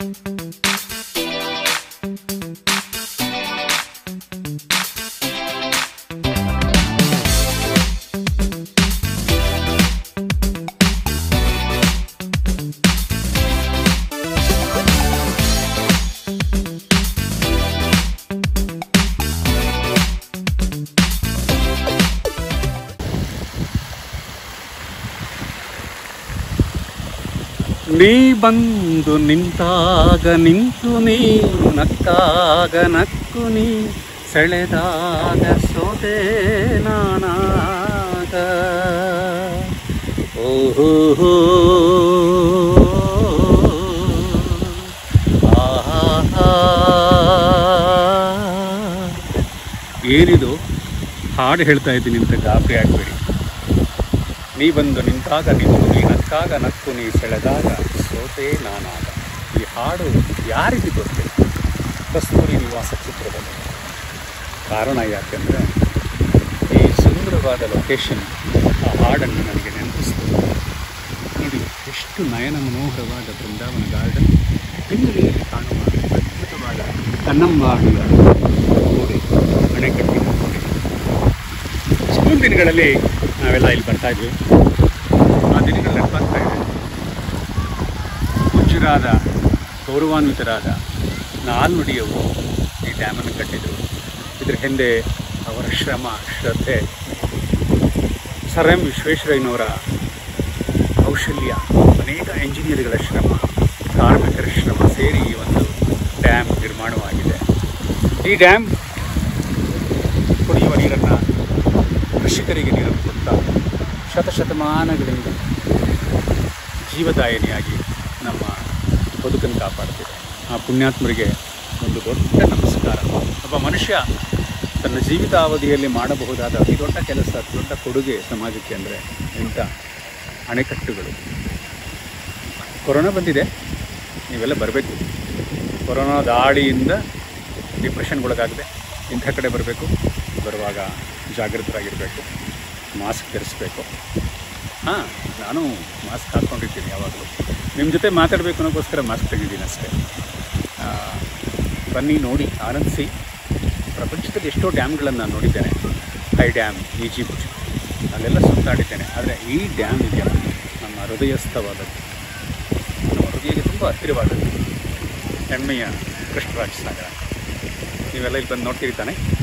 ನೀ ಬಂದು ನಿಂತಾಗ ನಿಂತು ನೀ ನಕ್ಕಾಗ ನಕ್ಕು ನೀ ಸೆಳೆದಾಗ ಸೋದೆ ನಾನಾಗ ಓಹೋ ಆಹಾ ಏನಿದು ಹಾಡು ಹೇಳ್ತಾ ಇದ್ದೀನಿ ಅಂತ ಗಾಬರಿ ಆಗಬೇಡಿ ನೀ ಬಂದು ನಿಂತಾಗ ನಿಂತು ನೀ ನಕ್ಕಾಗ ನಕ್ಕು ನೀ ಸೆಳೆದಾಗ ಸೋತೆ ನಾನಾಗ ಈ ಹಾಡು ಯಾರಿಗೆ ಗೊತ್ತಿಲ್ಲ ಕಸ್ತೂರಿ ನಿವಾಸ ಚಿತ್ರದಲ್ಲಿ ಕಾರಣ ಯಾಕೆಂದರೆ ಈ ಸುಂದರವಾದ ಲೊಕೇಶನ್ ಆ ಹಾಡನ್ನು ನನಗೆ ನೆನಪಿಸ್ತದೆ ನೋಡಿ ಎಷ್ಟು ನಯನ ಮನೋಹರವಾದ ಬೃಂದಾವನ ಗಾರ್ಡನ್ ಬೆಂಗಳೂರಲ್ಲಿ ಕಾಣುವ ಅದ್ಭುತವಾದ ಕನ್ನಂಬಾಡಿಯ ಗೋಡೆ ಅಣೆಕಟ್ಟಿನ ಗೋಡೆ ಸ್ಕೂಲ್ ದಿನಗಳಲ್ಲಿ ನಾವೆಲ್ಲ ಇಲ್ಲಿ ಬರ್ತಾ ಇದ್ವಿ ಆ ದಿನಗಳು ನೆನಪಾಗ್ತಾ ಇದೆ ಪೂಜ್ಯರಾದ ಗೌರವಾನ್ವಿತರಾದ ನಾಲ್ನುಡಿಯವರು ಈ ಡ್ಯಾಮನ್ನು ಕಟ್ಟಿದರು ಇದ್ರ ಹಿಂದೆ ಅವರ ಶ್ರಮ ಶ್ರದ್ಧೆ ಸರ್ ಎಂ ವಿಶ್ವೇಶ್ವರಯ್ಯನವರ ಕೌಶಲ್ಯ ಅನೇಕ ಎಂಜಿನಿಯರ್ಗಳ ಶ್ರಮ ಕಾರ್ಮಿಕರ ಶ್ರಮ ಸೇರಿ ಈ ಒಂದು ಡ್ಯಾಮ್ ನಿರ್ಮಾಣವಾಗಿದೆ ಈ ಡ್ಯಾಮ್ ಕುಡಿಯುವ ನೀರನ್ನು ಕೃಷಿಕರಿಗೆ ನೀರನ್ನು ಕೊಡ್ತಾ ಶತಶತಮಾನಗಳಿಂದ ಜೀವದಾಯಿನಿಯಾಗಿ ನಮ್ಮ ಬದುಕನ್ನು ಕಾಪಾಡ್ತಿದೆ ಆ ಪುಣ್ಯಾತ್ಮರಿಗೆ ಒಂದು ದೊಡ್ಡ ನಮಸ್ಕಾರ ಒಬ್ಬ ಮನುಷ್ಯ ತನ್ನ ಜೀವಿತಾವಧಿಯಲ್ಲಿ ಮಾಡಬಹುದಾದ ಅತಿ ದೊಡ್ಡ ಕೆಲಸ ಅತಿ ದೊಡ್ಡ ಕೊಡುಗೆ ಸಮಾಜಕ್ಕೆ ಅಂದರೆ ಇಂಥ ಅಣೆಕಟ್ಟುಗಳು ಕೊರೋನಾ ಬಂದಿದೆ ನೀವೆಲ್ಲ ಬರಬೇಕು ಕೊರೋನಾ ದಾಳಿಯಿಂದ ಡಿಪ್ರೆಷನ್ಗೊಳಗಾಗದೆ ಇಂಥ ಕಡೆ ಬರಬೇಕು ಬರುವಾಗ ಜಾಗೃತರಾಗಿರಬೇಕು ಮಾಸ್ಕ್ ಧರಿಸ್ಬೇಕು ಹಾಂ ನಾನು ಮಾಸ್ಕ್ ಹಾಕ್ಕೊಂಡಿರ್ತೀನಿ ಯಾವಾಗಲೂ ನಿಮ್ಮ ಜೊತೆ ಮಾತಾಡಬೇಕು ಅನ್ನೋಕ್ಕೋಸ್ಕರ ಮಾಸ್ಕ್ ತೆಗಿದ್ದೀನಿ ಅಷ್ಟೇ ಆ, ಬನ್ನಿ ನೋಡಿ ಆನಂದಿಸಿ ಪ್ರಪಂಚದಲ್ಲಿ ಎಷ್ಟೋ ಡ್ಯಾಮ್ಗಳನ್ನು ನಾನು ನೋಡಿದ್ದೇನೆ ಹೈ ಡ್ಯಾಮ್ ಈಜಿಪ್ಟ್ ಅಲ್ಲೆಲ್ಲ ಸುತ್ತಾಡಿದ್ದೇನೆ ಆದರೆ ಈ ಡ್ಯಾಮ್ ಇದೆಯಲ್ಲ ನಮ್ಮ ಹೃದಯಸ್ಥವಾದದ್ದು ನಮ್ಮ ಹೃದಯಕ್ಕೆ ತುಂಬ ಹತ್ತಿರವಾದದ್ದು ಹೆಮ್ಮೆಯ ಕೃಷ್ಣರಾಜ ಸಾಗರ ನೀವೆಲ್ಲ ಇಲ್ಲಿ ಬಂದು ನೋಡ್ತೀರಿ ತಾನೆ